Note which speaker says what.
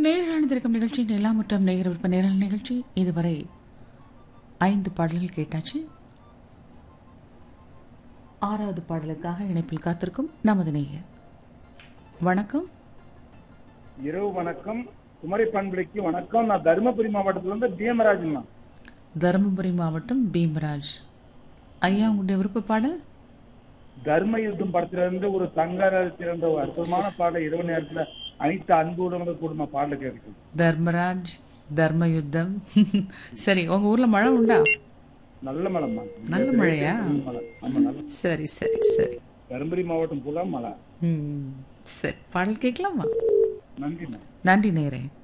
Speaker 1: நேரழிந்திருக்கும் நிகழ்ச்சி நிலாமுற்றம் நேர விருப்ப நேரல் நிகழ்ச்சி இதுவரை ஐந்து பாடல்கள் கேட்டாச்சு ஆறாவது பாடலுக்காக இணைப்பில் காத்திருக்கும் நமது நேயர் வணக்கம்
Speaker 2: இரவு வணக்கம் குமரி பண்புலைக்கு வணக்கம் நான் தருமபுரி மாவட்டத்துல இருந்து பீமராஜன்
Speaker 1: தருமபுரி மாவட்டம் பீம்ராஜ் ஐயா உங்களுடைய விருப்ப பாடல்
Speaker 2: தர்ம யுத்தம் படத்துல இருந்து ஒரு தங்கராஜ் சிறந்த ஒரு அற்புதமான பாடல் இரவு நேரத்துல அனைத்து அன்பு உடம்பு குடும்ப பாடல கேட்கு
Speaker 1: தர்மராஜ் தர்ம யுத்தம் சரி உங்க ஊர்ல மழை உண்டா
Speaker 2: நல்ல மலைம்மா
Speaker 1: நல்ல மழையா
Speaker 2: மலை ஆமா நல்ல
Speaker 1: சரி சரி சரி
Speaker 2: தருமபுரி மாவட்டம் ஃபுல்லா மலை
Speaker 1: ம் சரி பாடல் கேட்கலாமா
Speaker 2: நன்றிண்ணா
Speaker 1: நன்றி நேரே